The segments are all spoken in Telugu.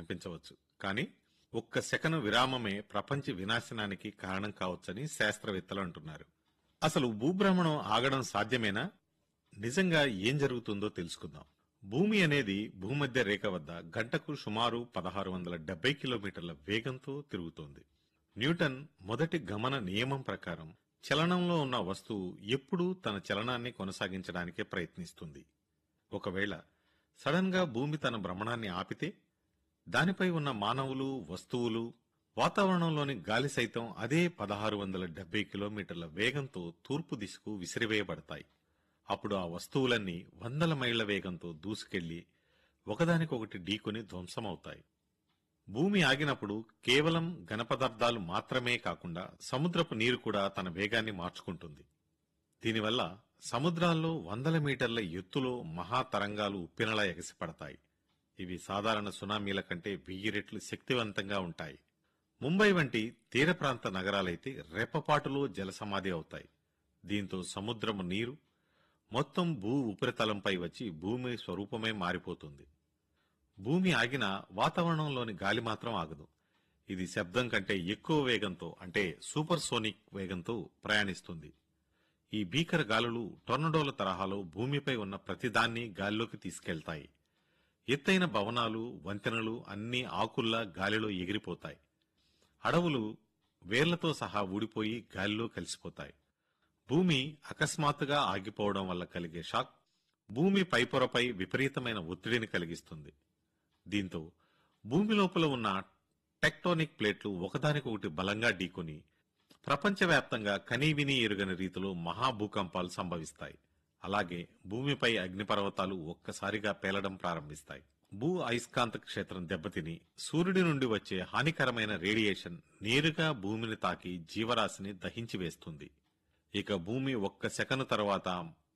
అనిపించవచ్చు కానీ ఒక్క సెకను విరామమే ప్రపంచ వినాశనానికి కారణం కావచ్చని శాస్త్రవేత్తలు అంటున్నారు అసలు భూభ్రమణం ఆగడం సాధ్యమేనా నిజంగా ఏం జరుగుతుందో తెలుసుకుందాం భూమి అనేది భూమధ్య రేఖ వద్ద గంటకు సుమారు పదహారు వందల డెబ్బై కిలోమీటర్ల వేగంతో తిరుగుతోంది న్యూటన్ మొదటి గమన నియమం ప్రకారం చలనంలో ఉన్న వస్తువు ఎప్పుడూ తన చలనాన్ని కొనసాగించడానికే ప్రయత్నిస్తుంది ఒకవేళ సడన్ గా భూమి తన భ్రమణాన్ని ఆపితే దానిపై ఉన్న మానవులు వస్తువులు వాతావరణంలోని గాలి సైతం అదే పదహారు వందల డెబ్బై కిలోమీటర్ల వేగంతో తూర్పు దిశకు విసిరివేయబడతాయి అప్పుడు ఆ వస్తువులన్నీ వందల మైళ్ల వేగంతో దూసుకెళ్లి ఒకదానికొకటి ఢీకొని ధ్వంసమవుతాయి భూమి ఆగినప్పుడు కేవలం ఘనపదార్థాలు మాత్రమే కాకుండా సముద్రపు నీరు కూడా తన వేగాన్ని మార్చుకుంటుంది దీనివల్ల సముద్రాల్లో వందల మీటర్ల ఎత్తులో మహాతరంగాలు ఉప్పెనలా ఎగసిపడతాయి ఇవి సాధారణ సునామీల కంటే వెయ్యి రెట్లు శక్తివంతంగా ఉంటాయి ముంబై వంటి తీర ప్రాంత నగరాలైతే రెప్పపాటులో జలసమాధి అవుతాయి దీంతో సముద్రము నీరు మొత్తం భూ ఉపరితలంపై వచ్చి భూమి స్వరూపమే మారిపోతుంది భూమి ఆగినా వాతావరణంలోని గాలి మాత్రం ఆగదు ఇది శబ్దం కంటే ఎక్కువ వేగంతో అంటే సూపర్ సోనిక్ వేగంతో ప్రయాణిస్తుంది ఈ భీకర గాలులు టొర్నడోల తరహాలో భూమిపై ఉన్న ప్రతిదాన్ని గాలిలోకి తీసుకెళ్తాయి ఎత్తైన భవనాలు వంతెనలు అన్ని ఆకుల్లా గాలిలో ఎగిరిపోతాయి అడవులు వేర్లతో సహా ఊడిపోయి గాలిలో కలిసిపోతాయి భూమి అకస్మాత్తుగా ఆగిపోవడం వల్ల కలిగే షాక్ భూమి పైపొరపై విపరీతమైన ఒత్తిడిని కలిగిస్తుంది దీంతో భూమి లోపల ఉన్న టెక్టోనిక్ ప్లేట్లు ఒకదానికొకటి బలంగా ఢీకొని ప్రపంచవ్యాప్తంగా కనీవిని ఎరుగని రీతిలో మహాభూకంపాలు సంభవిస్తాయి అలాగే భూమిపై అగ్నిపర్వతాలు ఒక్కసారిగా పేలడం ప్రారంభిస్తాయి భూ అయస్కాంత క్షేత్రం దెబ్బతిని సూర్యుడి నుండి వచ్చే హానికరమైన రేడియేషన్ నేరుగా భూమిని తాకి జీవరాశిని దహించి వేస్తుంది ఇక భూమి ఒక్క సెకను తర్వాత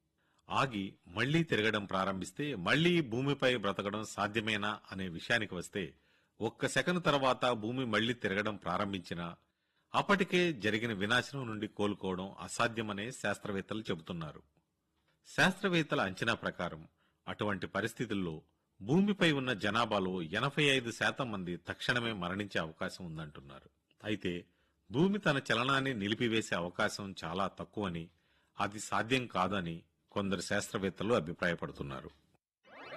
ఆగి మళ్లీ తిరగడం ప్రారంభిస్తే మళ్లీ భూమిపై బ్రతకడం సాధ్యమేనా అనే విషయానికి వస్తే ఒక్క సెకను తర్వాత భూమి మళ్లీ తిరగడం ప్రారంభించినా అప్పటికే జరిగిన వినాశనం నుండి కోలుకోవడం అసాధ్యమనే శాస్త్రవేత్తలు చెబుతున్నారు శాస్త్రవేత్తల అంచనా ప్రకారం అటువంటి పరిస్థితుల్లో భూమిపై ఉన్న జనాభాలో ఎనభై ఐదు శాతం మంది తక్షణమే మరణించే అవకాశం ఉందంటున్నారు అయితే భూమి తన చలనాన్ని నిలిపివేసే అవకాశం చాలా తక్కువని అది సాధ్యం కాదని కొందరు శాస్త్రవేత్తలు అభిప్రాయపడుతున్నారు